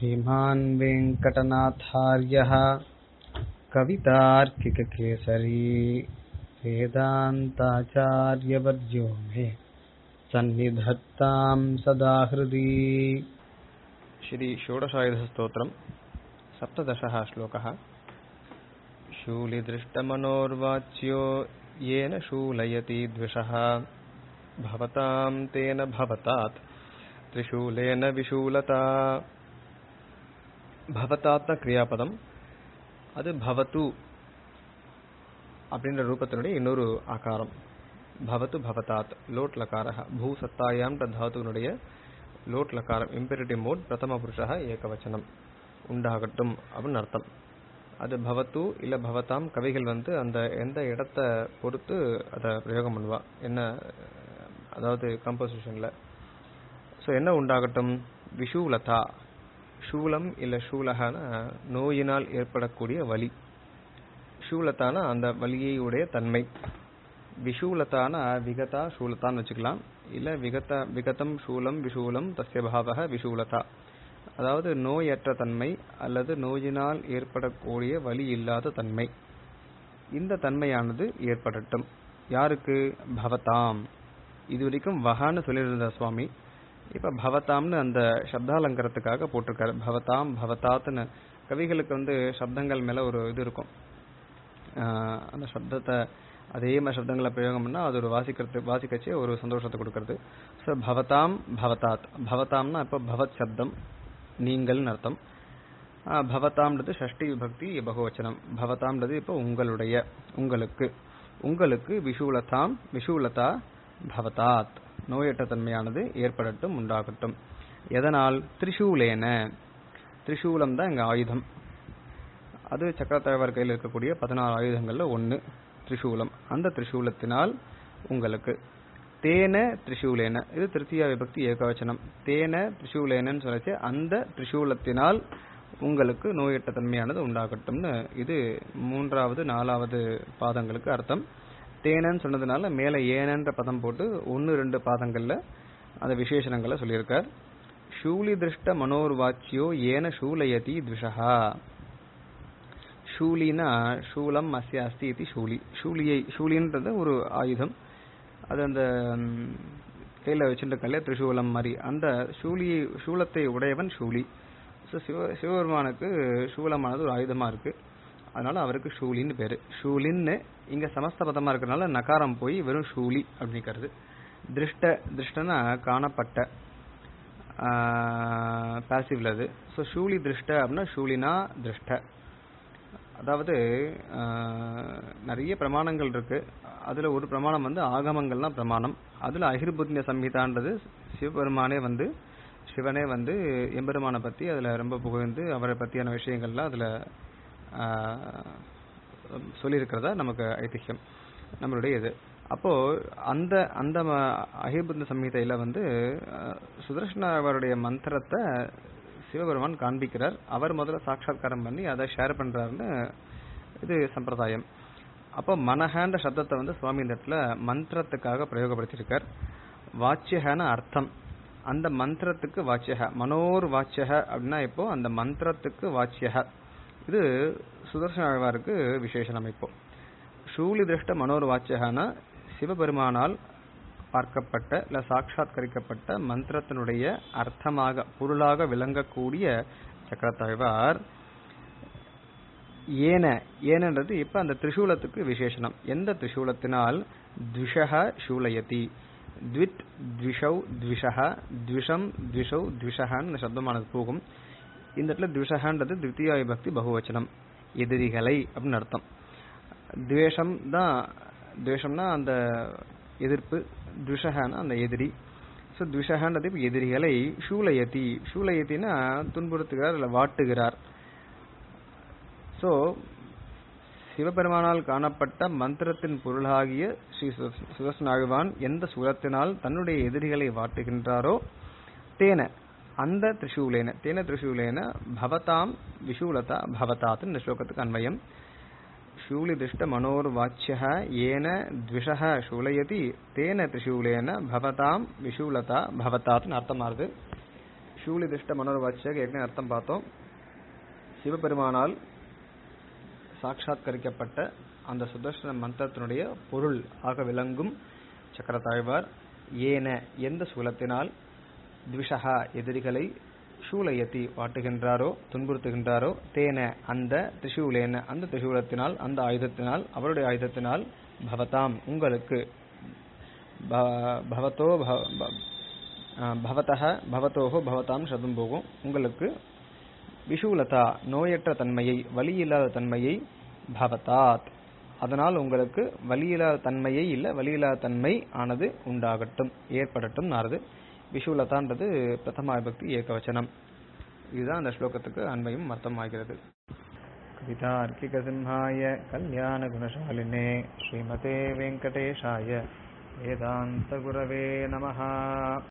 श्रीमान् वेङ्कटनाथार्यः कवितार्किककेसरी वेदान्ताचार्यवर्यो मे सन्निधत्तां सदा हृदि श्रीषोडशायुधस्तोत्रम् सप्तदशः श्लोकः शूलिदृष्टमनोर्वाच्यो येन शूलयति द्विषः भवतां तेन भवतात् त्रिशूलेन विशूलता பவதாத்ன கிரியாபதம் அது பவத்து அப்படின்ற ரூபத்தினுடைய இன்னொரு ஆகாரம் பவத்து பவதாத் லோட் லகாரः பூ சத்தாயாம் தாத்துனுடைய லோட் லகாரம் இம்பெரிட்டிவ் மோட் பிரதம புருஷः ஏகவச்சனம் உண்டாகட்டும் அப்படின்னு அர்த்தம் அது பவத்து இல்ல பவதாம் கவிகள் வந்து அந்த எந்த இடத்த பொறுத்து அதை பிரயோகம் பண்ணுவா என்ன அதாவது கம்போசிஷன்ல ஸோ என்ன உண்டாகட்டும் விஷூலதா சூலம் இல்ல சூலகான நோயினால் ஏற்படக்கூடிய வலி சூலத்தான அந்த வலியை உடைய தன்மை விஷூலத்தான விகதா சூலத்தான்னு வச்சுக்கலாம் இல்ல விகத விகதம் சூலம் விஷூலம் தஸ்ய பாவக விஷூலதா அதாவது நோயற்ற தன்மை அல்லது நோயினால் ஏற்படக்கூடிய வலி இல்லாத தன்மை இந்த தன்மையானது ஏற்படட்டும் யாருக்கு பவதாம் இது வரைக்கும் வகான்னு சொல்லியிருந்த சுவாமி இப்ப பவதாம்னு அந்த சப்தாலங்கரத்துக்காக போட்டிருக்காரு பவதாம் பவதாத்னு கவிகளுக்கு வந்து சப்தங்கள் மேல ஒரு இது இருக்கும் அந்த சப்தத்தை அதே மாதிரி சப்தங்களை பிரயோகம் பண்ணா அது ஒரு வாசிக்கிறது வாசிக்கச்சு ஒரு சந்தோஷத்தை கொடுக்கறது ஸோ பவதாம் பவதாத் பவதாம்னா இப்போ பவத் சப்தம் நீங்கள்னு அர்த்தம் பவதாம்ன்றது ஷஷ்டி விபக்தி பகவச்சனம் பவதாம்ன்றது இப்போ உங்களுடைய உங்களுக்கு உங்களுக்கு விஷூலதாம் விஷூலதா பவதாத் நோயற்ற தன்மையானது ஏற்படட்டும் உண்டாகட்டும் எதனால் திரிசூலேன திரிசூலம் தான் எங்க ஆயுதம் அது சக்கரத்தலைவர் கையில் இருக்கக்கூடிய பதினாறு ஆயுதங்கள்ல ஒன்னு திரிசூலம் அந்த திரிசூலத்தினால் உங்களுக்கு தேன திரிசூலேன இது திருத்தியா விபக்தி ஏகவச்சனம் தேன திரிசூலேனன்னு சொல்லச்சு அந்த திரிசூலத்தினால் உங்களுக்கு நோயற்ற தன்மையானது உண்டாகட்டும்னு இது மூன்றாவது நாலாவது பாதங்களுக்கு அர்த்தம் தேனன்னு சொன்னதுனால மேல ஏனன்ற பதம் போட்டு ஒன்னு ரெண்டு பாதங்கள்ல அந்த விசேஷணங்களை சொல்லியிருக்கார் ஷூலி திருஷ்ட மனோர்வாச்சியோ ஏன ஷூலயதி த்விஷா ஷூலினா ஷூலம் அஸ்ய அஸ்தி இது ஷூலி ஷூலியை ஷூலின்றது ஒரு ஆயுதம் அது அந்த கையில வச்சுருக்கல திரிசூலம் மாதிரி அந்த ஷூலியை ஷூலத்தை உடையவன் ஷூலி ஸோ சிவ சிவபெருமானுக்கு ஷூலமானது ஒரு ஆயுதமா இருக்கு அதனால அவருக்கு ஷூலின்னு பேரு ஷூலின்னு இங்க சமஸ்த பதமா இருக்கிறதுனால நகாரம் போய் வெறும் ஷூலி அப்படிங்கிறது திருஷ்ட திருஷ்டனா காணப்பட்ட பாசிவ்ல அது ஸோ ஷூலி திருஷ்ட அப்படின்னா ஷூலினா திருஷ்ட அதாவது நிறைய பிரமாணங்கள் இருக்கு அதுல ஒரு பிரமாணம் வந்து ஆகமங்கள் தான் பிரமாணம் அதுல அகிர்புத்திய சம்ஹிதான்றது சிவபெருமானே வந்து சிவனே வந்து எம்பெருமானை பத்தி அதுல ரொம்ப புகழ்ந்து அவரை பத்தியான விஷயங்கள்லாம் அதுல சொல்லியிருக்கிறதா நமக்கு ஐதிஹ்யம் நம்மளுடைய இது அப்போ அந்த அந்த அகிர்புத்த சம்ஹிதையில வந்து சுதர்ஷனவருடைய மந்திரத்தை சிவபெருமான் காண்பிக்கிறார் அவர் முதல்ல சாட்சாத்காரம் பண்ணி அதை ஷேர் பண்றாருன்னு இது சம்பிரதாயம் அப்போ மனஹான்ற சப்தத்தை வந்து சுவாமி இந்த இடத்துல மந்திரத்துக்காக பிரயோகப்படுத்தியிருக்கார் வாச்சியகான அர்த்தம் அந்த மந்திரத்துக்கு வாச்சியக மனோர் வாச்சியக அப்படின்னா இப்போ அந்த மந்திரத்துக்கு வாச்சியக இது சுதர்சன ஆழ்வாருக்கு விசேஷனம் இப்போ ஷூலி திருஷ்ட மனோர் வாச்சியகனா சிவபெருமானால் பார்க்கப்பட்ட இல்ல சாட்சாத்கரிக்கப்பட்ட மந்திரத்தினுடைய அர்த்தமாக பொருளாக விளங்கக்கூடிய சக்கரத்தாழ்வார் ஏன ஏனன்றது இப்ப அந்த திரிசூலத்துக்கு விசேஷனம் எந்த திரிசூலத்தினால் த்விஷக சூலயதி த்விட் த்விஷௌ த்விஷக த்விஷம் த்விஷௌ த்விஷகான்னு சப்தமானது போகும் இந்த இடத்துல த்விஷகான்றது திருத்தியா விபக்தி பகுவச்சனம் எதிரிகளை அப்படின்னு அர்த்தம் துவேஷம் தான் துவேஷம்னா அந்த எதிர்ப்பு த்விஷகான அந்த எதிரி ஸோ த்விஷகான்றது இப்போ எதிரிகளை ஷூலயதி ஷூலயத்தினா துன்புறுத்துகிறார் இல்லை வாட்டுகிறார் ஸோ சிவபெருமானால் காணப்பட்ட மந்திரத்தின் பொருளாகிய ஸ்ரீ சுதர்சனாழ்வான் எந்த சுரத்தினால் தன்னுடைய எதிரிகளை வாட்டுகின்றாரோ தேன அந்த திரிசூலேன தேன திரிசூலேன பவதாம் விஷூலதா பவதாத் இந்த ஸ்லோகத்துக்கு அன்வயம் शूलिदृष्ट मनोर्वाच्यः येन द्विषः शूलयति तेन त्रिशूलेन भवतां விஷூலதா பவதாத்னு அர்த்தமாகுது ஷூலி திஷ்ட மனோர்வாச்சியாக ஏற்கனவே அர்த்தம் பார்த்தோம் சிவபெருமானால் சாட்சாத்கரிக்கப்பட்ட அந்த சுதர்சன மந்திரத்தினுடைய பொருள் ஆக விளங்கும் சக்கரத்தாழ்வார் ஏன எந்த சூலத்தினால் த்விஷகா எதிரிகளை சூலயத்தி வாட்டுகின்றாரோ துன்புறுத்துகின்றாரோ தேன அந்த திரிசூலேன அந்த திரிசூலத்தினால் அந்த ஆயுதத்தினால் அவருடைய ஆயுதத்தினால் பவதாம் உங்களுக்கு ப- பவதோ பவ- ப- ஆ, பவதः பவதோஹோ பவதாம் சதும் போகும் உங்களுக்கு விஷூலதா நோயற்ற தன்மையை வலியில்லாத தன்மையை பவதாத் அதனால் உங்களுக்கு வலியில்லாத தன்மையை இல்ல வலியில்லாத தன்மை ஆனது உண்டாகட்டும் ஏற்படட்டும் நாரது விஷூலதான்றது பிரதமா விபக்தி ஏகவச்சனம் இதுதான் அந்த ஸ்லோகத்துக்கு அன்மையும் அர்த்தம் ஆகிறது கவிதார்க்கிகசிம்ஹாய கல்யாண குணசாலினே ஸ்ரீமதே வெங்கடேஷாய வேதாந்த குரவே நமஹா